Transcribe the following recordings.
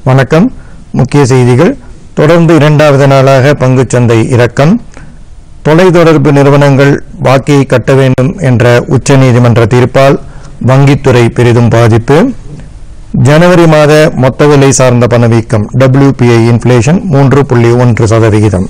வணக்கம் முக்கிய செய்திகள் தொடர்ந்து இரண்டாவது நாளாக பங்குச்சந்தை இறக்கம் தொலைத்தொடர்பு நிறுவனங்கள் வாக்கியை கட்ட வேண்டும் என்ற உச்சநீதிமன்ற தீர்ப்பால் வங்கித்துறை பெரிதும் பாதிப்பு ஜனவரி மாத மொத்த விலை சார்ந்த பணவீக்கம் WPI இன்ஃப்ளேஷன் மூன்று புள்ளி ஒன்று சதவிகிதம்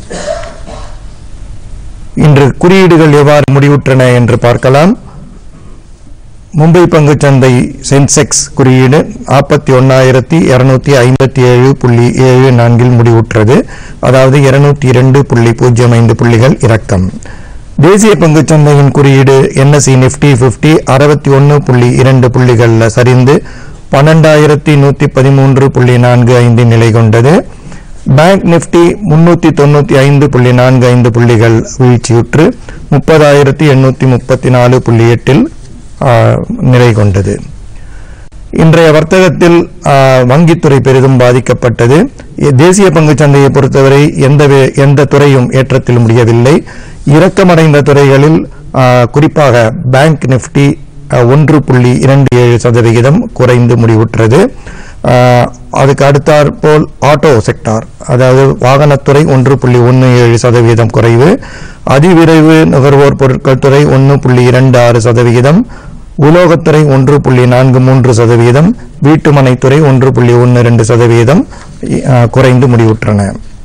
இன்று குறியீடுகள் எவ்வாறு முடிவுற்றன என்று பார்க்கலாம் மும்பை பங்குச்சந்தை சென்செக்ஸ் குறியீடு நாற்பத்தி ஒன்னாயிரத்தி இருநூத்தி ஐம்பத்தி ஏழு புள்ளி ஏழு நான்கில் முடிவுற்றது அதாவது இருநூத்தி இரண்டு புள்ளி பூஜ்ஜியம் ஐந்து புள்ளிகள் இறக்கம் தேசிய பங்குச்சந்தையின் குறியீடு என்எஸ்சி நிப்டி பிப்டி அறுபத்தி ஒன்று புள்ளி இரண்டு புள்ளிகள்ல சரிந்து பன்னெண்டாயிரத்தி நூத்தி பதிமூன்று புள்ளி நான்கு ஐந்து நிலை கொண்டது பேங்க் நிப்டி முன்னூத்தி தொண்ணூத்தி ஐந்து புள்ளி நான்கு ஐந்து புள்ளிகள் வீழ்ச்சியுற்று முப்பதாயிரத்தி எண்ணூத்தி முப்பத்தி நாலு புள்ளி எட்டில் ஆ, நிலை கொண்டது இன்றைய வர்த்தகத்தில் ஆ, வங்கித்துறை பெரிதும் பாதிக்கப்பட்டது இ- தேசிய பங்குச் சந்தையை பொறுத்தவரை எந்த வே- எந்த துறையும் ஏற்றத்தில் முடியவில்லை இறக்கமடைந்த துறைகளில் ஆ, குறிப்பாக பேங்க் நிப்டி ஆ, ஒன்று புள்ளி இரண்டு ஏழு சதவிகிதம் குறைந்து முடிவுற்றது ஆ, அதுக்கு அடுத்தாற்போல் ஆட்டோ செக்டார் அதாவது வாகனத்துறை ஒன்று புள்ளி ஒன்று ஏழு சதவீதம் குறைவு அதிவிரைவு நுகர்வோர் பொருட்கள் துறை ஒன்று புள்ளி இரண்டு ஆறு சதவிகிதம் உலோகத்துறை ஒன்று புள்ளி நான்கு மூன்று சதவீதம் வீட்டுமனைத்துறை ஒன்று புள்ளி ஒன்று ரெண்டு சதவீதம் ஆ, குறைந்து முடிவுற்றன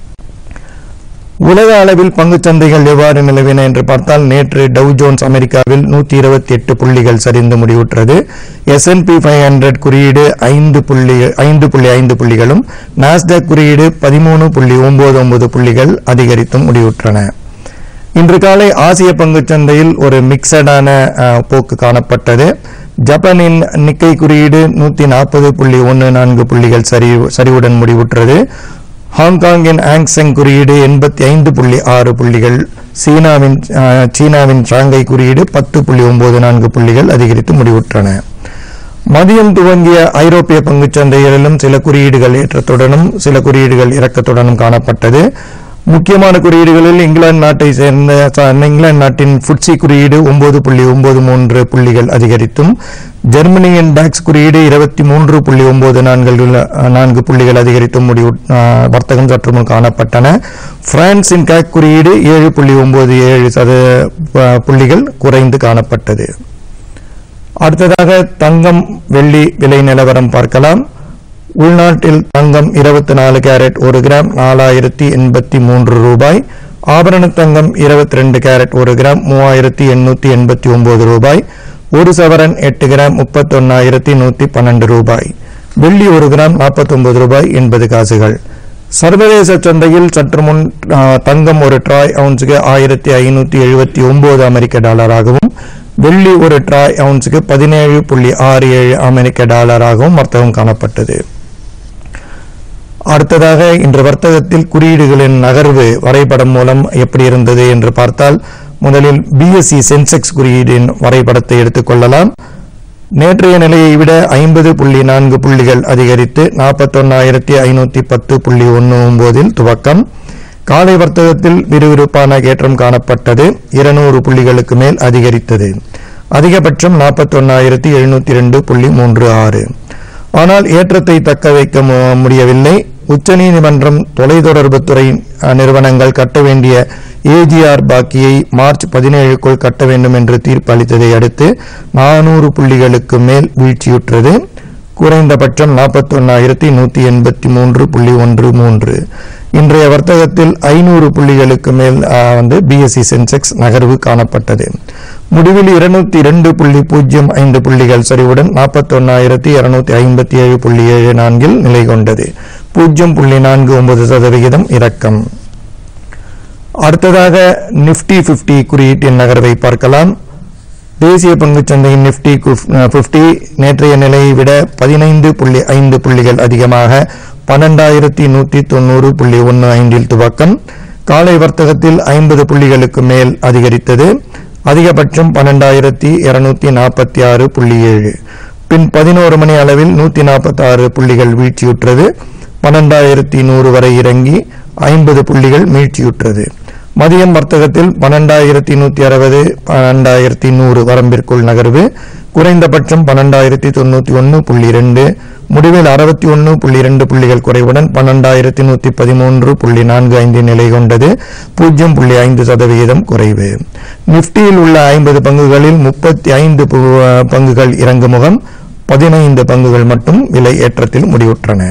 உலக அளவில் பங்குச் சந்தைகள் எவ்வாறு நிலவின என்று பார்த்தால் நேற்று டவ் ஜோன்ஸ் அமெரிக்காவில் நூற்றி இருபத்தி எட்டு புள்ளிகள் சரிந்து முடிவுற்றது S&P ஃபைவ் ஹண்ட்ரட் குறியீடு ஐந்து புள்ளி ஐந்து புள்ளி ஐந்து புள்ளிகளும் நாஸ்டாக் குறியீடு பதிமூணு புள்ளி ஒன்பது ஒன்பது புள்ளிகள் அதிகரித்தும் முடிவுற்றன இன்று காலை ஆசிய பங்குச் சந்தையில் ஒரு மிக்சடான அஹ், போக்கு காணப்பட்டது ஜப்பானின் நிக்கை குறியீடு நூத்தி நாற்பது புள்ளி ஒன்று நான்கு புள்ளிகள் சரி சரிவுடன் முடிவுற்றது ஹாங்காங்கின் ஆங்செங் குறியீடு எண்பத்தி ஐந்து புள்ளி ஆறு புள்ளிகள் சீனாவின் அஹ், சீனாவின் ஷாங்கை குறியீடு பத்து புள்ளி ஒன்பது நான்கு புள்ளிகள் அதிகரித்து முடிவுற்றன மதியம் துவங்கிய ஐரோப்பிய பங்குச் சந்தைகளிலும் சில குறியீடுகள் ஏற்றத்துடனும் சில குறியீடுகள் இறக்கத்துடனும் காணப்பட்டது முக்கியமான குறியீடுகளில் இங்கிலாந்து நாட்டை சேர்ந்த ச- இங்கிலாந்து நாட்டின் ஃபுட்சி குறியீடு ஒன்பது புள்ளி ஒன்பது மூன்று புள்ளிகள் அதிகரித்தும் ஜெர்மனியின் டாக்ஸ் குறியீடு இருபத்தி மூன்று புள்ளி ஒன்பது நான்கு நான்கு புள்ளிகள் அதிகரித்தும் முடிவு ஆ, வர்த்தகம் சற்று முன் காணப்பட்டன பிரான்சின் கேக் குறியீடு ஏழு புள்ளி ஒன்பது ஏழு சத ஆ, புள்ளிகள் குறைந்து காணப்பட்டது அடுத்ததாக தங்கம் வெள்ளி விலை நிலவரம் பார்க்கலாம் உள்நாட்டில் தங்கம் இருபத்தி நாலு கேரட் ஒரு கிராம் நாலாயிரத்தி எண்பத்தி மூன்று ரூபாய் ஆபரண தங்கம் இருபத்தி ரெண்டு கேரட் ஒரு கிராம் மூவாயிரத்தி எண்ணூத்தி எண்பத்தி ஒன்பது ரூபாய் ஒரு சவரன் எட்டு கிராம் முப்பத்தொன்னாயிரத்தி நூத்தி பன்னெண்டு ரூபாய் வெள்ளி ஒரு கிராம் நாற்பத்தொன்பது ரூபாய் எண்பது காசுகள் சர்வதேச சந்தையில் சற்று முன் ஆ, தங்கம் ஒரு ட்ராய் அவுன்ஸுக்கு ஆயிரத்தி ஐநூத்தி எழுபத்தி ஒன்பது அமெரிக்க டாலராகவும் வெள்ளி ஒரு ட்ராய் அவுன்ஸுக்கு பதினேழு புள்ளி ஆறு ஏழு அமெரிக்க டாலராகவும் வர்த்தகம் காணப்பட்டது அடுத்ததாக இன்று வர்த்தகத்தில் குறியீடுகளின் நகர்வு வரைபடம் மூலம் எப்படி இருந்தது என்று பார்த்தால் முதலில் பிஎஸ்சி சென்செக்ஸ் குறியீடின் வரைபடத்தை எடுத்துக்கொள்ளலாம் நேற்றைய நிலையை விட ஐம்பது புள்ளி நான்கு புள்ளிகள் அதிகரித்து நாற்பத்தொன்னாயிரத்தி ஐநூத்தி பத்து புள்ளி ஒன்று ஒன்பதில் துவக்கம் காலை வர்த்தகத்தில் விறுவிறுப்பான ஏற்றம் காணப்பட்டது இருநூறு புள்ளிகளுக்கு மேல் அதிகரித்தது அதிகபட்சம் நாற்பத்தொன்னாயிரத்தி எழுநூத்தி ரெண்டு புள்ளி மூன்று ஆறு ஆனால் ஏற்றத்தை தக்க வைக்க மு- முடியவில்லை உச்சநீதிமன்றம் தொலைத்தொடர்புத்துறை அஹ், நிறுவனங்கள் கட்ட வேண்டிய ஏஜிஆர் பாக்கியை மார்ச் பதினேழுக்குள் கட்ட வேண்டும் என்று தீர்ப்பு அளித்ததை அடுத்து நானூறு புள்ளிகளுக்கு மேல் வீழ்ச்சியுற்றது குறைந்தபட்சம் நாற்பத்தொன்னாயிரத்தி நூத்தி எண்பத்தி மூன்று புள்ளி ஒன்று மூன்று இன்றைய வர்த்தகத்தில் ஐநூறு புள்ளிகளுக்கு மேல் ஆ, வந்து பிஎஸ்சி சென்செக்ஸ் நகர்வு காணப்பட்டது முடிவில் இருநூத்தி இரண்டு புள்ளி பூஜ்ஜியம் ஐந்து புள்ளிகள் சரிவுடன் நாற்பத்தொன்னாயிரத்தி இருநூத்தி ஐம்பத்தி ஏழு புள்ளி ஏழு நான்கில் நிலை கொண்டது பூஜ்ஜியம் புள்ளி நான்கு ஒன்பது சதவிகிதம் இறக்கம் அடுத்ததாக நிப்டி 50 குறியீட்டின் நகர்வை பார்க்கலாம் தேசிய பங்குச் சந்தையின் நிப்டி பிப்டி நேற்றைய நிலையை விட பதினைந்து புள்ளி ஐந்து புள்ளிகள் அதிகமாக பன்னெண்டாயிரத்தி நூத்தி தொண்ணூறு புள்ளி ஒன்று ஐந்தில் துவக்கம் காலை வர்த்தகத்தில் ஐம்பது புள்ளிகளுக்கு மேல் அதிகரித்தது அதிகபட்சம் பன்னெண்டாயிரத்தி இருநூத்தி நாற்பத்தி ஆறு புள்ளி ஏழு பின் பதினோரு மணி அளவில் நூத்தி நாற்பத்தி ஆறு புள்ளிகள் வீழ்ச்சியுற்றது பன்னெண்டாயிரத்தி நூறு வரை இறங்கி ஐம்பது புள்ளிகள் மீழ்ச்சியுற்றது மதியம் வர்த்தகத்தில் பன்னெண்டாயிரத்தி நூத்தி அறுபது பன்னெண்டாயிரத்தி நூறு வரம்பிற்குள் நகர்வு குறைந்தபட்சம் பன்னெண்டாயிரத்தி தொண்ணூற்றி ஒன்று புள்ளி ரெண்டு முடிவில் அறுபத்தி ஒன்று புள்ளி ரெண்டு புள்ளிகள் குறைவுடன் பன்னெண்டாயிரத்தி நூற்றி பதிமூன்று புள்ளி நான்கு ஐந்து நிலை கொண்டது பூஜ்ஜியம் புள்ளி ஐந்து சதவிகிதம் குறைவு நிப்டியில் உள்ள ஐம்பது பங்குகளில் முப்பத்தி ஐந்து பங்குகள் இறங்குமுகம் பதினைந்து பங்குகள் மட்டும் விலை ஏற்றத்தில் முடிவுற்றன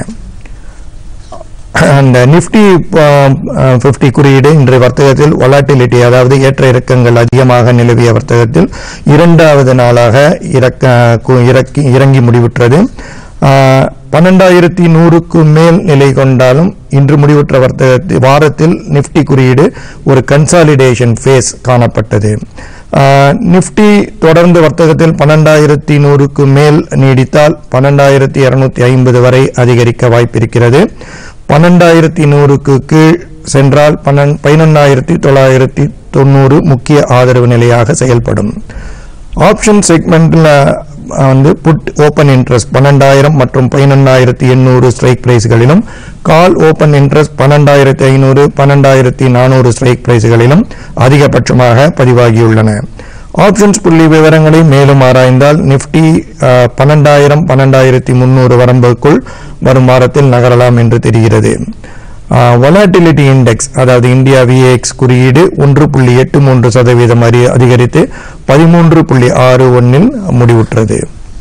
அந்த நிஃப்டி ஃபிஃப்டி குறியீடு இன்றைய வர்த்தகத்தில் வொலாட்டிலிட்டி அதாவது ஏற்ற இறக்கங்கள் அதிகமாக நிலவிய வர்த்தகத்தில் இரண்டாவது நாளாக இறக்க கு- இறக்கி இறங்கி முடிவுற்றது பன்னெண்டாயிரத்தி நூறுக்கு மேல் நிலை கொண்டாலும் இன்று முடிவுற்ற வர்த்தகத்தில் வாரத்தில் நிஃப்டி குறியீடு ஒரு கன்சாலிடேஷன் ஃபேஸ் காணப்பட்டது ஆஹ், நிஃப்டி தொடர்ந்து வர்த்தகத்தில் பன்னெண்டாயிரத்தி நூறுக்கு மேல் நீடித்தால் பன்னெண்டாயிரத்தி இருநூத்தி ஐம்பது வரை அதிகரிக்க வாய்ப்பிருக்கிறது பன்னெண்டாயிரத்தி நூறுக்கு கீழ் சென்றால் பன்னெண் பதினொன்னாயிரத்தி தொள்ளாயிரத்தி தொண்ணூறு முக்கிய ஆதரவு நிலையாக செயல்படும் ஆப்ஷன் செக்மெண்ட்ல வந்து புட் ஓபன் இன்ட்ரெஸ்ட் பன்னெண்டாயிரம் மற்றும் பதினொன்னாயிரத்தி எண்ணூறு ஸ்ட்ரைக் பிரைஸ்களிலும் கால் ஓபன் இன்ட்ரெஸ்ட் பன்னெண்டாயிரத்தி ஐநூறு பன்னெண்டாயிரத்தி நானூறு ஸ்ட்ரைக் பிரைஸ்களிலும் அதிகபட்சமாக பதிவாகியுள்ளன ஆப்ஷன்ஸ் புள்ளி விவரங்களை மேலும் ஆராய்ந்தால் நிஃப்டி பன்னெண்டாயிரம் பன்னெண்டாயிரத்தி முன்னூறு வரம்புக்குள் வரும் வாரத்தில் நகரலாம் என்று தெரிகிறது வொலாட்டிலிட்டி இண்டெக்ஸ் அதாவது இந்தியா விஏஎக்ஸ் குறியீடு ஒன்று புள்ளி எட்டு மூன்று சதவீதம் அறி அதிகரித்து பதிமூன்று புள்ளி ஆறு ஒன்னில் முடிவுற்றது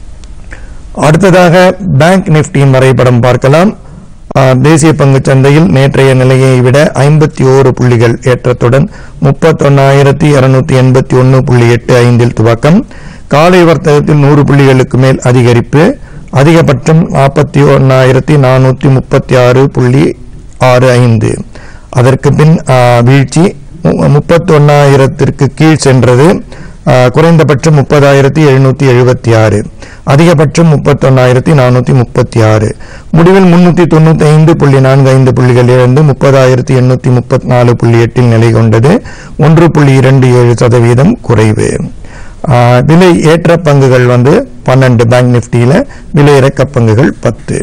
அடுத்ததாக பேங்க் நிஃப்டியின் வரைபடம் பார்க்கலாம் ஆ, தேசிய பங்குச் சந்தையில் நேற்றைய நிலையை விட ஐம்பத்தி ஓரு புள்ளிகள் ஏற்றத்துடன் முப்பத்தொன்னாயிரத்தி இருநூத்தி எண்பத்தி ஒன்று புள்ளி எட்டு ஐந்தில் துவக்கம் காலை வர்த்தகத்தில் நூறு புள்ளிகளுக்கு மேல் அதிகரிப்பு அதிகபட்சம் நாற்பத்தி ஒன்னாயிரத்தி நானூற்றி முப்பத்தி ஆறு புள்ளி ஆறு ஐந்து அதற்கு பின் ஆ, வீழ்ச்சி முப்பத்தொன்னாயிரத்திற்கு கீழ் சென்றது ஆ, குறைந்தபட்சம் முப்பதாயிரத்தி எழுநூத்தி எழுபத்தி ஆறு அதிகபட்சம் முப்பத்தொன்னாயிரத்தி நானூத்தி முப்பத்தி ஆறு முடிவில் முன்னூத்தி தொண்ணூத்தி ஐந்து புள்ளி நான்கு ஐந்து புள்ளிகள் இழந்து முப்பதாயிரத்தி எண்ணூத்தி முப்பத்தி நாலு புள்ளி எட்டில் நிலை கொண்டது ஒன்று புள்ளி இரண்டு ஏழு சதவீதம் குறைவு ஆ, விலை ஏற்ற பங்குகள் வந்து பன்னெண்டு பேங்க் நிஃப்டியில விலை இறக்க பங்குகள் பத்து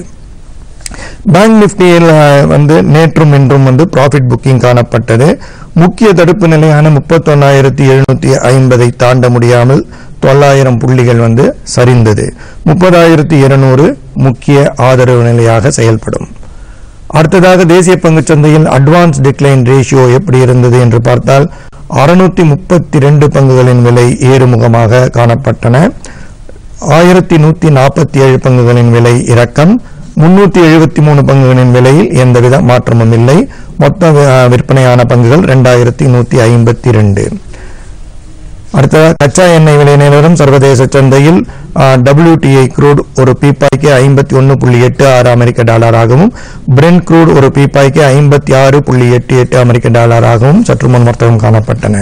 பேங்க் நிஃப்டியில் அஹ், வந்து நேற்றும் இன்றும் வந்து ப்ராஃபிட் புக்கிங் காணப்பட்டது முக்கிய தடுப்பு நிலையான முப்பத்தொன்னாயிரத்தி எழுநூத்தி ஐம்பதை தாண்ட முடியாமல் தொள்ளாயிரம் புள்ளிகள் வந்து சரிந்தது முப்பதாயிரத்தி இருநூறு முக்கிய ஆதரவு நிலையாக செயல்படும் அடுத்ததாக தேசிய பங்குச் சந்தையில் அட்வான்ஸ் டிக்ளைன் ரேஷியோ எப்படி இருந்தது என்று பார்த்தால் அறுநூத்தி முப்பத்தி ரெண்டு பங்குகளின் விலை ஏறுமுகமாக காணப்பட்டன ஆயிரத்தி நூத்தி நாற்பத்தி ஏழு பங்குகளின் விலை இறக்கம் முன்னூத்தி எழுபத்தி மூணு பங்குகளின் விலையில் எந்தவித மாற்றமும் இல்லை மொத்த அஹ், விற்பனையான பங்குகள் ரெண்டாயிரத்தி நூத்தி ஐம்பத்தி ரெண்டு அடுத்ததாக கச்சா எண்ணெய் விலை நிலவரம் சர்வதேச சந்தையில் WTI crude ஒரு பீப்பாய்க்கு ஐம்பத்தி ஒன்று புள்ளி எட்டு ஆறு அமெரிக்க டாலராகவும் பிரெண்ட் crude ஒரு பீப்பாய்க்கு ஐம்பத்தி ஆறு புள்ளி எட்டு எட்டு அமெரிக்க டாலராகவும் சற்று முன் வர்த்தகம் காணப்பட்டன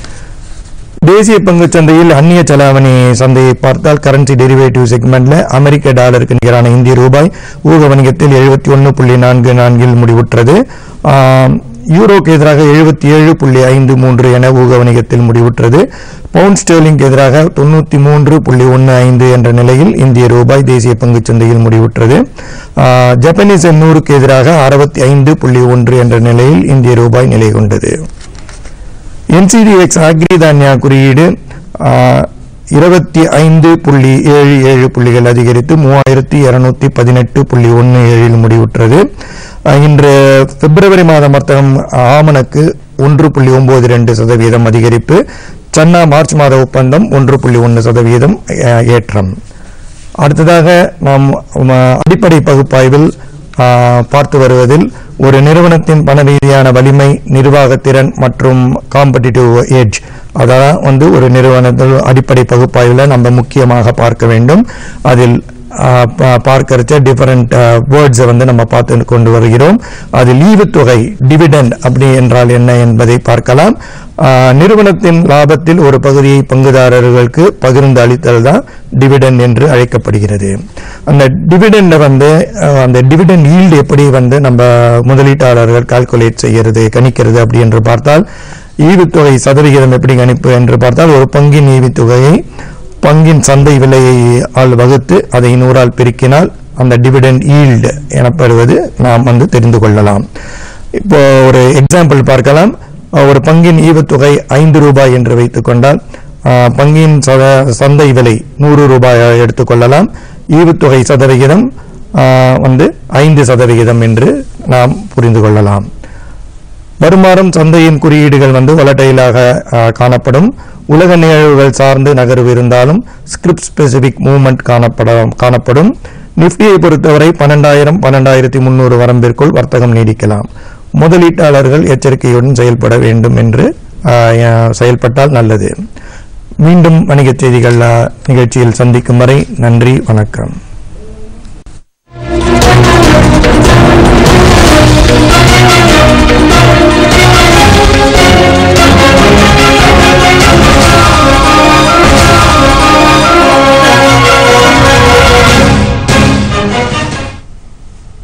தேசிய பங்குச் சந்தையில் அந்நிய செலாவணி சந்தையை பார்த்தால் கரன்சி டெரிவேட்டிவ் செக்மெண்ட்ல அமெரிக்க டாலருக்கு நிகரான இந்திய ரூபாய் ஊக வணிகத்தில் எழுபத்தி ஒன்று புள்ளி நான்கு நான்கில் முடிவுற்றது ஆம், யூரோக்கு எதிராக எழுபத்தி ஏழு புள்ளி ஐந்து மூன்று என ஊக வணிகத்தில் முடிவுற்றது பவுண்ட் ஸ்டெர்லிங்க்கு எதிராக தொண்ணூத்தி மூன்று புள்ளி ஒன்று ஐந்து என்ற நிலையில் இந்திய ரூபாய் தேசிய பங்குச் சந்தையில் முடிவுற்றது ஆ, ஜப்பனீஸ் எண்ணூறுக்கு எதிராக அறுபத்தி ஐந்து புள்ளி ஒன்று என்ற நிலையில் இந்திய ரூபாய் நிலை கொண்டது என்சிடிஎக்ஸ் அக்ரி தானியா குறியீடு இருபத்தி ஐந்து புள்ளி ஏழு ஏழு புள்ளிகள் அதிகரித்து மூவாயிரத்தி இருநூத்தி பதினெட்டு புள்ளி ஒன்று ஏழில் முடிவுற்றது ஆஹ் இன்று பிப்ரவரி மாதம் வர்த்தகம் ஆமணக்கு ஒன்று புள்ளி ஒன்பது ரெண்டு சதவீதம் அதிகரிப்பு சன்னா மார்ச் மாத ஒப்பந்தம் ஒன்று புள்ளி ஒன்று சதவீதம் ஆஹ் ஏற்றம் அடுத்ததாக நாம் ம, அடிப்படை பகுப்பாய்வில் ஆ, பார்த்து வருவதில் ஒரு நிறுவனத்தின் பண ரீதியான வலிமை நிர்வாகத்திறன் மற்றும் காம்படிட்டிவ் ஏஜ் அதான் வந்து ஒரு நிறுவனத்தில் அடிப்படை பகுப்பாய்வில் நம்ம முக்கியமாக பார்க்க வேண்டும் அதில் ஆ, பா- பார்க்கறச்ச டிஃபரண்ட் வேர்ட்ஸை வந்து நம்ம பார்த்து கொண்டு வருகிறோம் அதில் ஈவுத்தொகை டிவிடெண்ட் அப்படி என்றால் என்ன என்பதை பார்க்கலாம் ஆ, நிறுவனத்தின் லாபத்தில் ஒரு பகுதியை பங்குதாரர்களுக்கு பகிர்ந்து அளித்தல் தான் டிவிடெண்ட் என்று அழைக்கப்படுகிறது அந்த டிவிடெண்டை வந்து அஹ், அந்த டிவிடெண்ட் ஈல்டு எப்படி வந்து நம்ம முதலீட்டாளர்கள் கால்குலேட் செய்யறது கணிக்கிறது அப்படி என்று பார்த்தால் ஈவுத்தொகை சதவிகிதம் எப்படி கணிப்பு என்று பார்த்தால் ஒரு பங்கின் ஈவுத்தொகையை பங்கின் சந்தை விலையை ஆல் வகுத்து அதை நூறால் பெருக்கினால் அந்த டிவிடெண்ட் ஈல்டு எனப்படுவது நாம் வந்து தெரிந்து கொள்ளலாம் இப்போ ஒரு எக்ஸாம்பிள் பார்க்கலாம் ஒரு பங்கின் ஈவுத்தொகை ஐந்து ரூபாய் என்று வைத்துக் கொண்டால் ஆஹ், பங்கின் சத- சந்தை விலை நூறு ரூபாயாக எடுத்துக்கொள்ளலாம் ஈவுத்தொகை சதவிகிதம் ஆஹ், வந்து ஐந்து சதவிகிதம் என்று நாம் புரிந்து கொள்ளலாம் வருமாறும் சந்தையின் குறியீடுகள் வந்து volatile-ஆக, ஆஹ், காணப்படும் உலக நிகழ்வுகள் சார்ந்து நகர்வு இருந்தாலும் ஸ்கிரிப்ட் ஸ்பெசிபிக் மூவ்மெண்ட் காணப்பட காணப்படும் நிஃப்டியை பொறுத்தவரை பன்னெண்டாயிரம் பன்னெண்டாயிரத்தி முந்நூறு வரம்பிற்குள் வர்த்தகம் நீடிக்கலாம் முதலீட்டாளர்கள் எச்சரிக்கையுடன் செயல்பட வேண்டும் என்று ஆஹ், செயல்பட்டால் நல்லது மீண்டும் வணிகச் செய்திகள் ஆஹ், நிகழ்ச்சியில் சந்திக்கும் வரை நன்றி வணக்கம்